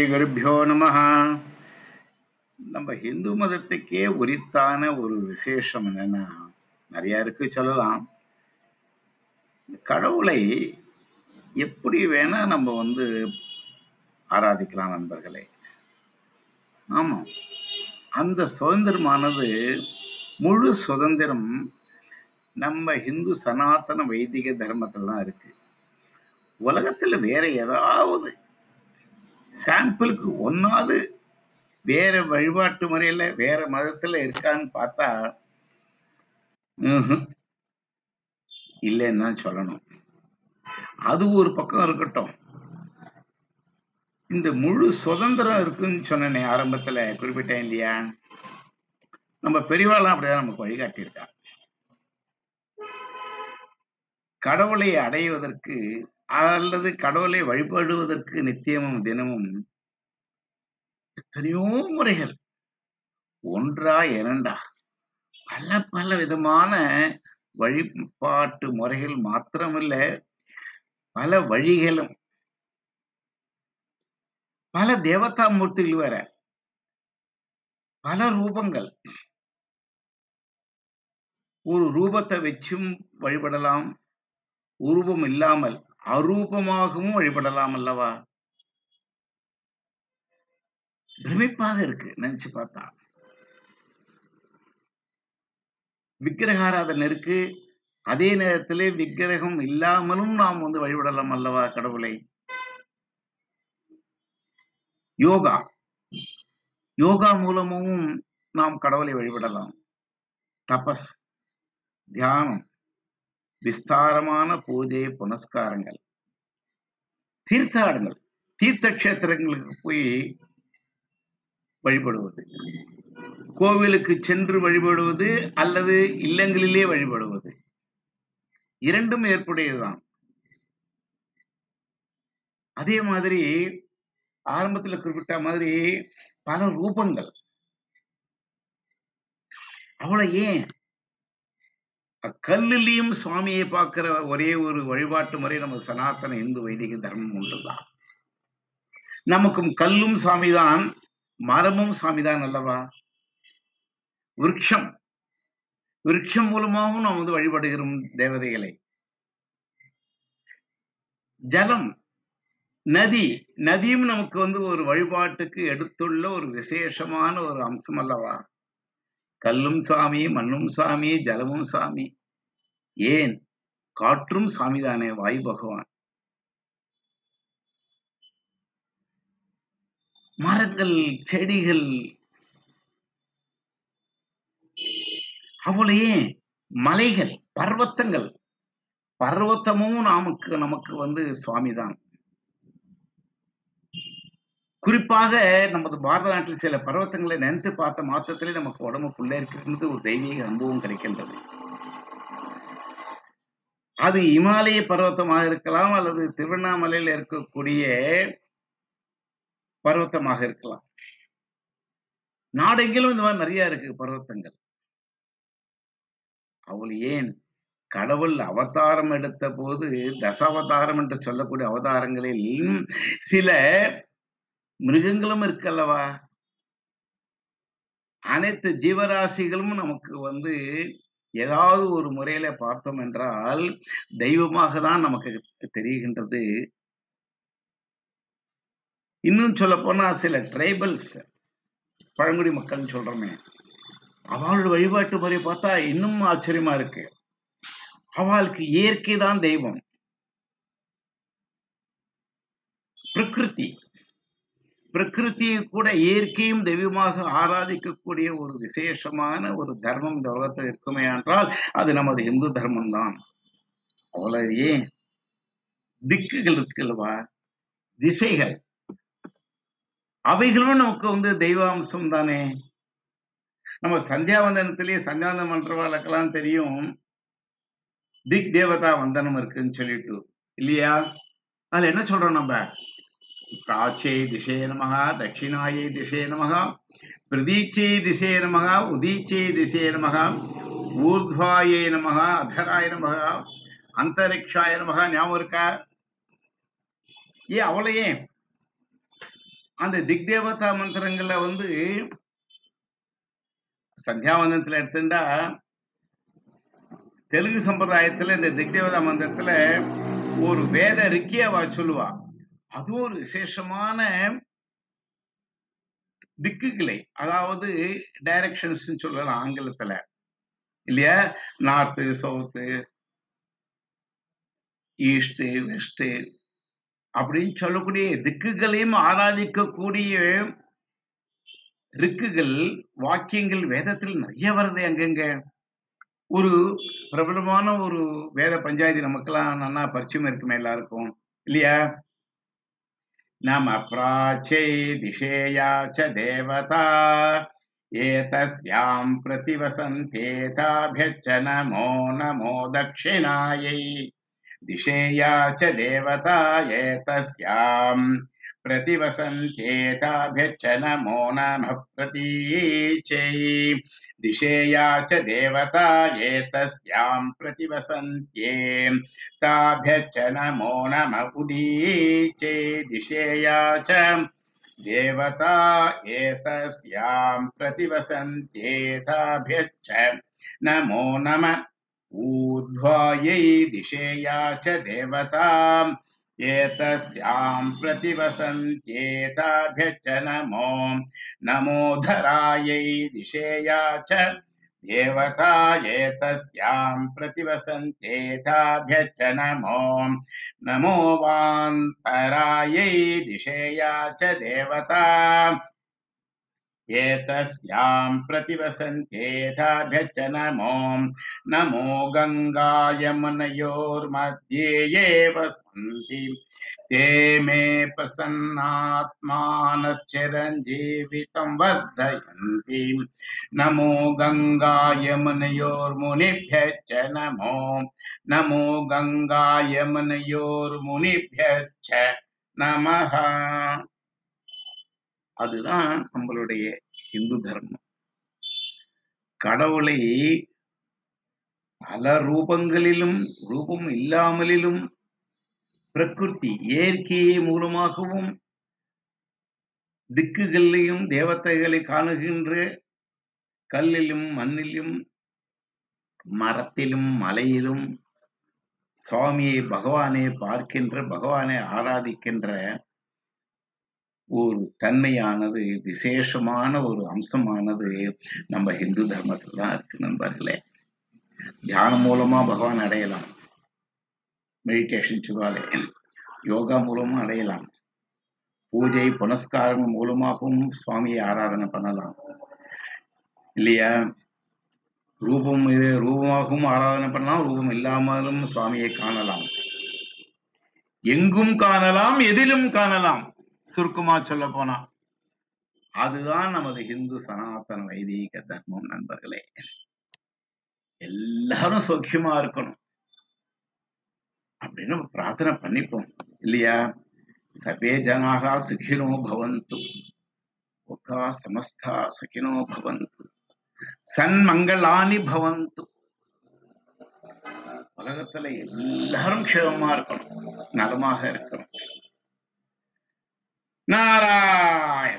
குருபியோ நம நம்ம இந்து மதத்துக்கே உரித்தான ஒரு விசேஷம் என்னன்னா நிறைய இருக்கு சொல்லலாம் கடவுளை எப்படி வேணா நம்ம வந்து ஆராதிக்கலாம் நண்பர்களே ஆமா அந்த சுதந்திரமானது முழு சுதந்திரம் நம்ம இந்து சனாதன வைதிக தர்மத்துல தான் இருக்கு உலகத்துல வேற ஏதாவது சாம்பிளுக்கு ஒன்னாவது வேற வழிபாட்டு முறையில வேற மதத்துல இருக்கான்னு பார்த்தா ம்ஹும். இல்லைன்னு தான் சொல்லணும் அது ஒரு பக்கம் இருக்கட்டும் இந்த முழு சுதந்திரம் இருக்குன்னு சொன்னேனே ஆரம்பத்துல குறிப்பிட்டேன் இல்லையா நம்ம பெரியவாளாம் அப்படிதான் நமக்கு வழிகாட்டியிருக்கா கடவுளை அடைவதற்கு அல்லது கடவுளை வழிபடுவதற்கு நித்தியமும் தினமும் எத்தனையோ முறைகள் ஒன்றா இரண்டா பல பல விதமான வழிபாட்டு முறைகள் மாத்திரமில்ல பல வழிகளும் பல தேவதா மூர்த்திகள் வேற பல ரூபங்கள் ஒரு ரூபத்தை வச்சும் வழிபடலாம் உருவம் இல்லாமல் அரூபமாகவும் வழிபடலாம் அல்லவா பிரமிப்பாக இருக்கு நினைச்சு பார்த்தா விக்கிரகாராதனை இருக்கு அதே நேரத்திலே விக்கிரகம் இல்லாமலும் நாம் வந்து வழிபடலாம் அல்லவா கடவுளை யோகா யோகா மூலமும் நாம் கடவுளை வழிபடலாம் தபஸ் தியானம் விஸ்தாரமான பூஜை புனஸ்காரங்கள் தீர்த்தாடங்கள் தீர்த்த கஷேத்திரங்களுக்கு போய் வழிபடுவது கோவிலுக்கு சென்று வழிபடுவது அல்லது இல்லங்களிலே வழிபடுவது இரண்டும் ஏற்புடையதுதான் அதே மாதிரி ஆரம்பத்துல குறிப்பிட்ட மாதிரி பல ரூபங்கள் அவ்வளவு ஏன் கல்லுலயும் சுவாமியை பார்க்கிற ஒரே ஒரு வழிபாட்டு முறை நம்ம சனாதன இந்து வைதிக தர்மம் ஒன்றுதான் நமக்கும் கல்லும் சாமிதான் மரமும் சாமிதான் அல்லவா விருட்சம் விருட்சம் மூலமாகவும் நாம் வந்து வழிபடுகிறோம் தேவதைகளை ஜலம் நதி நதியும் நமக்கு வந்து ஒரு வழிபாட்டுக்கு எடுத்துள்ள ஒரு விசேஷமான ஒரு அம்சம் அல்லவா கல்லும் சாமி மண்ணும் சாமி ஜலமும் சாமி ஏன் காற்றும் சாமிதானே வாயு பகவான் மரங்கள் செடிகள் அவளையே மலைகள் பர்வத்தங்கள் பர்வத்தமும் நமக்கு நமக்கு வந்து சுவாமிதான் குறிப்பாக நமது பாரத நாட்டில் சில பர்வத்தங்களை நினைத்து பார்த்த மாத்திரத்திலே நமக்கு உடம்புக்குள்ளே இருக்கிறது ஒரு தெய்வீக அனுபவம் கிடைக்கின்றது அது இமாலய பர்வத்தமாக இருக்கலாம் அல்லது திருவண்ணாமலையில் இருக்கக்கூடிய பர்வத்தமாக இருக்கலாம் நாடெங்கிலும் இந்த மாதிரி நிறைய இருக்கு பர்வத்தங்கள் அவள் ஏன் கடவுள் அவதாரம் எடுத்த போது தசாவதாரம் என்று சொல்லக்கூடிய அவதாரங்களில் சில மிருகங்களும் இருக்கல்லவா அனைத்து ஜீவராசிகளும் நமக்கு வந்து ஏதாவது ஒரு முறையில பார்த்தோம் என்றால் தெய்வமாக தான் நமக்கு தெரிகின்றது இன்னும் சொல்ல போனா சில ட்ரைபல்ஸ் பழங்குடி மக்கள்னு சொல்றோமே அவளோட வழிபாட்டு முறை பார்த்தா இன்னும் ஆச்சரியமா இருக்கு அவளுக்கு இயற்கை தான் தெய்வம் பிரகிருதி பிரகிருதியை கூட இயற்கையும் தெய்வமாக ஆராதிக்கக்கூடிய ஒரு விசேஷமான ஒரு தர்மம் இந்த உலகத்தில் இருக்குமே என்றால் அது நமது இந்து தர்மம் தான் அவ்வளவு ஏன் திக்குகள் இருக்குல்லவா திசைகள் அவைகளும் நமக்கு வந்து தெய்வாம்சம் தானே நம்ம சந்தியாவந்தனத்திலேயே சந்தியாவந்தனம் பண்றவாளுக்கெல்லாம் தெரியும் திக் தேவதா வந்தனம் இருக்குன்னு சொல்லிட்டு இல்லையா அதுல என்ன சொல்றோம் நம்ம பிராச்சே திசே நமக தட்சிணாயை திசே நமக பிரதீச்சே திசே நமக உதீச்சே திசே நமக ஊர்த்வாயே நமக அதராய நமக அந்தரிக்ஷாய நமக ஞாபகம் இருக்கா ஏன் அவளையே அந்த திக் தேவதா மந்திரங்கள்ல வந்து சந்தியாவந்தனத்துல எடுத்துட்டா தெலுங்கு சம்பிரதாயத்துல இந்த திக் தேவதா மந்திரத்துல ஒரு வேத ரிக்கியாவா சொல்லுவா அதுவும் ஒரு விசேஷமான திக்குகளை அதாவது டைரக்ஷன்ஸ் சொல்லலாம் ஆங்கிலத்துல இல்லையா நார்த்து சவுத்து ஈஸ்ட் வெஸ்ட் அப்படின்னு சொல்லக்கூடிய திக்குகளையும் ஆராதிக்கக்கூடிய ரிக்குகள் வாக்கியங்கள் வேதத்தில் நிறைய வருது அங்கங்க ஒரு பிரபலமான ஒரு வேத பஞ்சாயத்து நமக்கெல்லாம் நல்லா பரிச்சயம் இருக்குமே எல்லாருக்கும் இல்லையா நம பிராச்சே திசேயா ச தேவதா ஏதஸ்யாம் பிரதிவசந்தேதாபியச்ச நமோ நமோ தட்சிணாயை दिशेया च देवता एतस्याम् प्रतिवसन्त्येताभ्यश्च नमो नमः प्रतीचै दिशेया च देवता एतस्याम् प्रतिवसन्त्ये ताभ्यश्च नमो नमः उदीचै दिशेया च देवता एतस्याम् प्रतिवसन्त्येताभ्यश्च नमो नमः ऊर्ध्वायै दिशेया च देवता एतस्यां प्रतिवसन्त्येताभ्यश्च नमो नमोधरायै दिशेया च देवता एतस्यां प्रतिवसन्त्येताभ्यश्च नमो नमो वान्तरायै दिशेया च देवता एतस्यां प्रतिवसन्त्येताभ्यश्च नमो नमो गङ्गायमुनयोर्मध्ये ये वसन्ति ते मे प्रसन्नात्मानश्चिरञ्जीवितं वर्धयन्ति नमो गङ्गायमुनयोर्मुनिभ्यश्च नमो नमो गङ्गायमुनयोर्मुनिभ्यश्च நமஹ அதுதான் நம்மளுடைய இந்து தர்மம் கடவுளை பல ரூபங்களிலும் ரூபம் இல்லாமலிலும் பிரகிருதி இயற்கையை மூலமாகவும் திக்குகளையும் தேவதைகளை காணுகின்ற கல்லிலும் மண்ணிலும் மரத்திலும் மலையிலும் சுவாமியை பகவானை பார்க்கின்ற பகவானை ஆராதிக்கின்ற ஒரு தன்மையானது விசேஷமான ஒரு அம்சமானது நம்ம இந்து தர்மத்துல தான் இருக்கு நண்பர்களே தியானம் மூலமா பகவான் அடையலாம் மெடிடேஷன் சொல்லுவாலே யோகா மூலமா அடையலாம் பூஜை புனஸ்காரங்கள் மூலமாகவும் சுவாமியை ஆராதனை பண்ணலாம் இல்லையா ரூபம் இது ரூபமாகவும் ஆராதனை பண்ணலாம் ரூபம் இல்லாமலும் சுவாமியை காணலாம் எங்கும் காணலாம் எதிலும் காணலாம் சுருக்கமா சொல்ல போனா அதுதான் நமது இந்து சனாதன வைதீக தர்மம் நண்பர்களே எல்லாரும் சௌக்கியமா இருக்கணும் அப்படின்னு பிரார்த்தனை பண்ணிப்போம் இல்லையா சர்வே ஜனாகா சுகினோ பவந்து ஒக்கா சமஸ்தா சுகினோ பவந்து சன்மங்களானி பவந்து உலகத்துல எல்லாரும் க்ஷேமமா இருக்கணும் நலமாக இருக்கணும் நாராயண